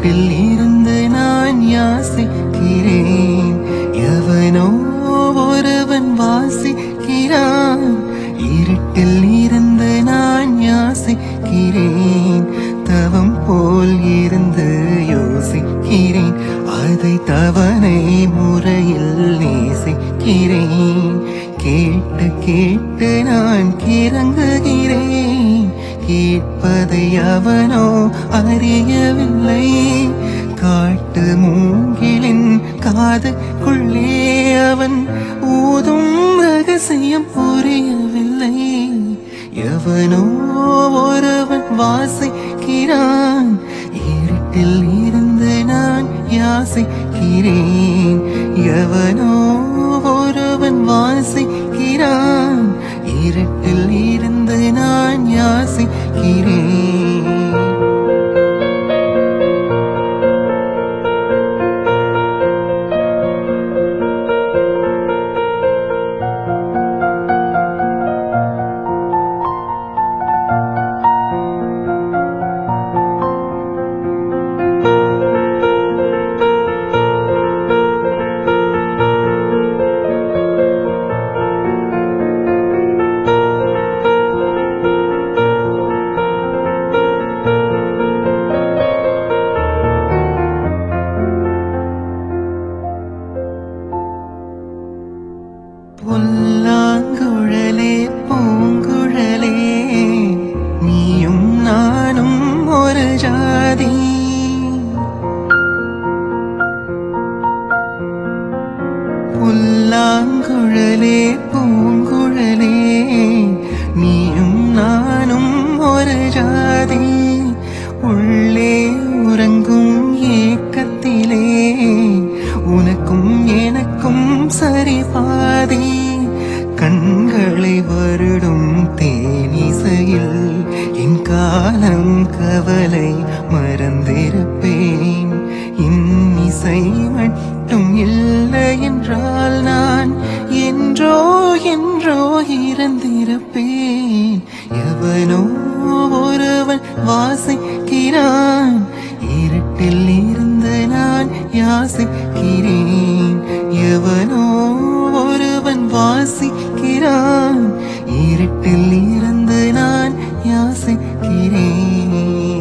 இருட்டில் இருந்து நான் யாசிக்கிறேன் எவனோ ஒருவன் வாசிக்கிறான் இருட்டில் இருந்து நான் யாசிக்கிறேன் தவம் போல் இருந்து யோசிக்கிறேன் அதை தவணை முறையில் நேசிக்கிறேன் கேட்டு கேட்டு நான் கிறங்குகிறேன் கேட்பதை அவனோ அறியவில்லை காட்டு மூங்கிலின் காதுக்குள்ளே அவன் ஊதும் ரகசியம் புரியவில்லை எவனோ ஒருவன் வாசிக்கிறான் இருட்டில் இருந்து நான் யாசிக்கிறேன் எவனோ ஒருவன் வாசிக்கிறான் இருட்டில் இருந்து நான் யாசிக்கிறேன் புல்லாங்குழலே பூங்குழலே நீயும் நானும் ஒரு ஜாதி புல்லாங்குழலே பூங்குழலே நீயும் நானும் ஒரு ஜாதி உள்ளே உறங்கும் ஏக்கத்திலே உனக்கும் எனக்கும் சரி பாதி கண்களை வருடும் தேனிசையில் என் காலம் கவலை மறந்திருப்பேன் இன்னிசை மட்டும் இல்லை என்றால் நான் என்றோ என்றோ இறந்திருப்பேன் எவனோ ஒருவன் வாசிக்கிறான் இருட்டில் இருந்து நான் யாசிக்கிறேன் எவனோ ஒருவன் வாசிக்கிறான் இருட்டில் இருந்து நான் யாசிக்கிறேன்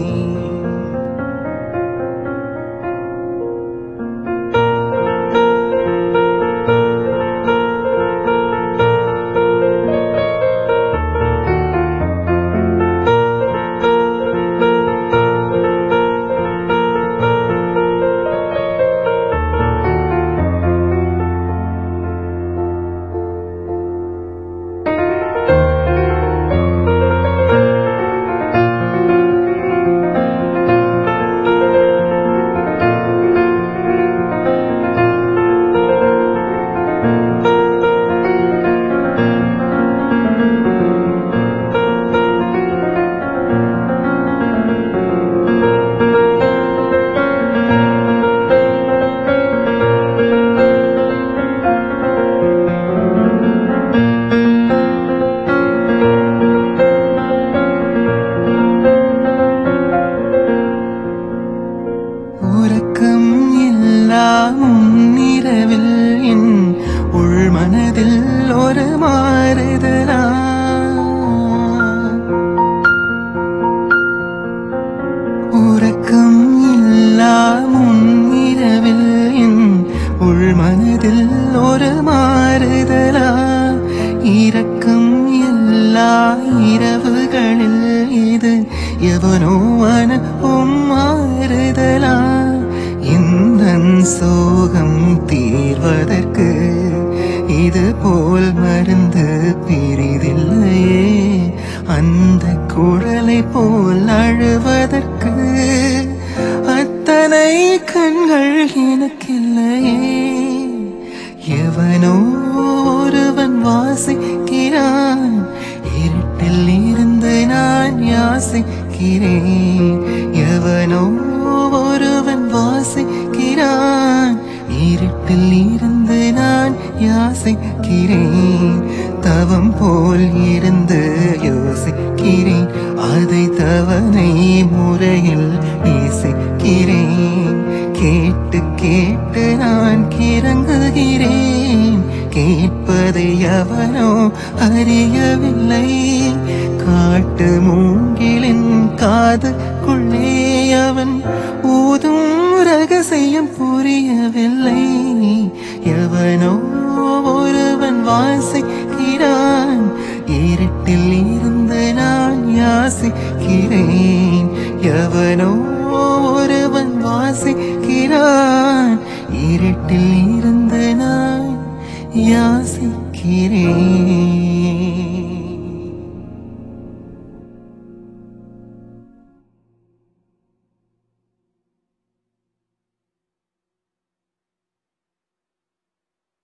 உறக்கம் எல்லாம் உன்னிரவில் என் உள் மனதில் ஒரு மாறுதலா உறக்கம் எல்லாம் உன்னிரவில் என் உள் மனதில் ஒரு மாறுதலா இரக்கம் எல்லா இரவுகளில் இது எவனோ அனுப்பும் மாறுதலா இந்த சோகம் தீர்வதற்கு இது போல் மருந்து பிரிதில்லையே அந்த குழலை போல் அழுவதற்கு அத்தனை கண்கள் எனக்கில்லையே எவனோ ஒருவன் வாசிக்கிறான் இருட்டில் இருந்து நான் யாசிக்கிறேன் எவனோ ஒருவன் வாசிக்கிறான் இருட்டில் இருந்து நான் யாசிக்கிறேன் தவம் போல் இருந்து யோசிக்கிறேன் அதை தவணை முறையில் நேசிக்கிறேன் கேட்டு கேட்டு நான் கிறங்குகிறேன் கேட்பதை அவனோ அறியவில்லை காட்டு மூங்கிலின் காதுக்குள்ளே அவன் ஊதும் ரகசியம் புரியவில்லை எவனோ ஒருவன் வாசிக்கிறான் இருட்டில் இருந்து நான் யாசிக்கிறேன் எவனோ ஒருவன் வாசிக்கிறான்